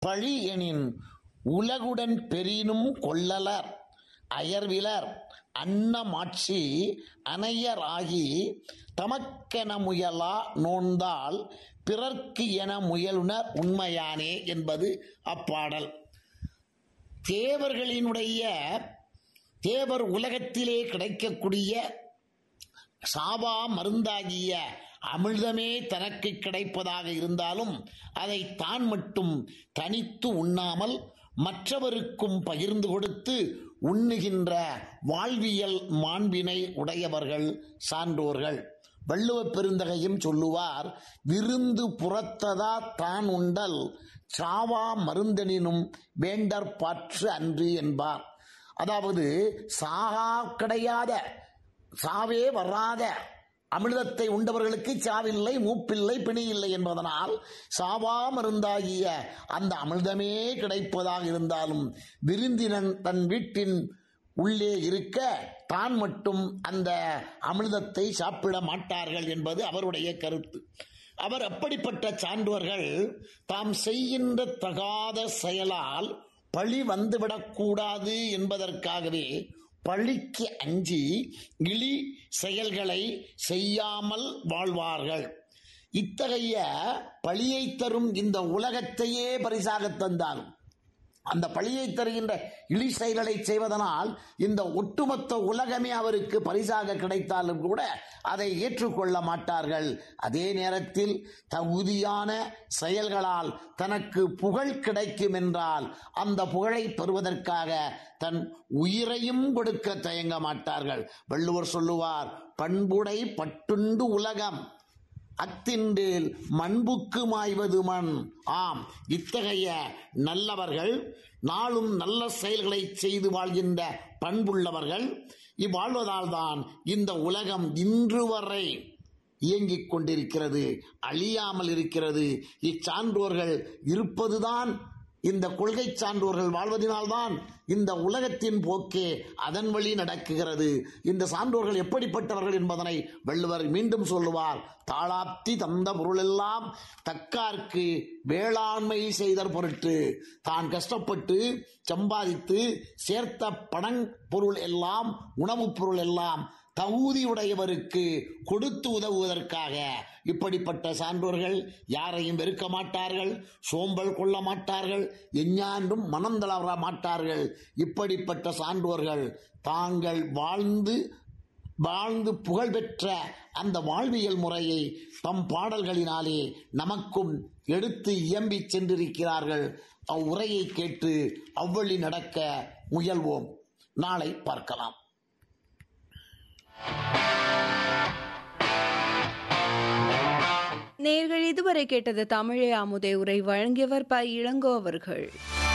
பழி எனின் உலகுடன் பெரினும் கொள்ளலர் அயர்விலர் அன்னமாட்சி அனையர் ஆகி தமக்கென முயலா நோந்தால் பிறர்க்கு என முயலுனர் உண்மையானே என்பது அப்பாடல் தேவர்களினுடைய தேவர் உலகத்திலே கிடைக்கக்கூடிய சாபா மருந்தாகிய அமிர்தமே தனக்கு கிடைப்பதாக இருந்தாலும் அதை தான் மட்டும் தனித்து உண்ணாமல் மற்றவருக்கும் பகிர்ந்து கொடுத்து உண்ணுகின்ற வாழ்வியல் மாண்பினை உடையவர்கள் சான்றோர்கள் வள்ளுவப் பெருந்தகையும் சொல்லுவார் விருந்து புறத்ததா தான் உண்டல் சாவா மருந்தனினும் வேண்டற்பாற்று அன்று என்பார் அதாவது சாகா கிடையாத சாவே வராத அமிர்தத்தை உண்டவர்களுக்கு சாவில்லை மூப்பில்லை பிணி இல்லை என்பதனால் சாவா மருந்தாகிய அந்த அமிர்தமே கிடைப்பதாக இருந்தாலும் விருந்தினன் தன் வீட்டின் உள்ளே இருக்க தான் மட்டும் அந்த அமிர்தத்தை சாப்பிட மாட்டார்கள் என்பது அவருடைய கருத்து அவர் அப்படிப்பட்ட சான்றோர்கள் தாம் செய்கின்ற தகாத செயலால் பழி வந்துவிடக்கூடாது என்பதற்காகவே பழிக்கு அஞ்சி இழி செயல்களை செய்யாமல் வாழ்வார்கள் இத்தகைய பழியை தரும் இந்த உலகத்தையே பரிசாக தந்தாலும் அந்த பழியை தருகின்ற இழி செயல்களை செய்வதனால் இந்த ஒட்டுமொத்த உலகமே அவருக்கு பரிசாக கிடைத்தாலும் கூட அதை ஏற்றுக்கொள்ள மாட்டார்கள் அதே நேரத்தில் தகுதியான செயல்களால் தனக்கு புகழ் கிடைக்கும் என்றால் அந்த புகழை பெறுவதற்காக தன் உயிரையும் கொடுக்க தயங்க மாட்டார்கள் வள்ளுவர் சொல்லுவார் பண்புடை பட்டுண்டு உலகம் அத்தின்றேல் மண்புக்கு மாய்வது மண் ஆம் இத்தகைய நல்லவர்கள் நாளும் நல்ல செயல்களை செய்து வாழ்கின்ற பண்புள்ளவர்கள் இவ்வாழ்வதால் தான் இந்த உலகம் இன்று வரை இயங்கிக் கொண்டிருக்கிறது அழியாமல் இருக்கிறது இச்சான்றோர்கள் இருப்பதுதான் இந்த கொள்கை சான்றோர்கள் வாழ்வதனால்தான் இந்த உலகத்தின் போக்கே அதன் வழி நடக்குகிறது இந்த சான்றோர்கள் எப்படிப்பட்டவர்கள் என்பதனை வள்ளுவர் மீண்டும் சொல்லுவார் தாளாப்தி தந்த பொருளெல்லாம் தக்கார்க்கு வேளாண்மை செய்தற் பொருட்டு தான் கஷ்டப்பட்டு சம்பாதித்து சேர்த்த பணங் பொருள் எல்லாம் உணவுப் பொருள் எல்லாம் தகுதியுடையவருக்கு கொடுத்து உதவுவதற்காக இப்படிப்பட்ட சான்றோர்கள் யாரையும் வெறுக்க மாட்டார்கள் சோம்பல் கொள்ள மாட்டார்கள் எஞ்ஞான்றும் மனம் தளர மாட்டார்கள் இப்படிப்பட்ட சான்றோர்கள் தாங்கள் வாழ்ந்து வாழ்ந்து புகழ்பெற்ற அந்த வாழ்வியல் முறையை தம் பாடல்களினாலே நமக்கும் எடுத்து இயம்பி சென்றிருக்கிறார்கள் அவ்வுரையை கேட்டு அவ்வழி நடக்க முயல்வோம் நாளை பார்க்கலாம் நேர்கள் இதுவரை கேட்டது தமிழே அமுதே உரை வழங்கியவர் ப இளங்கோ அவர்கள்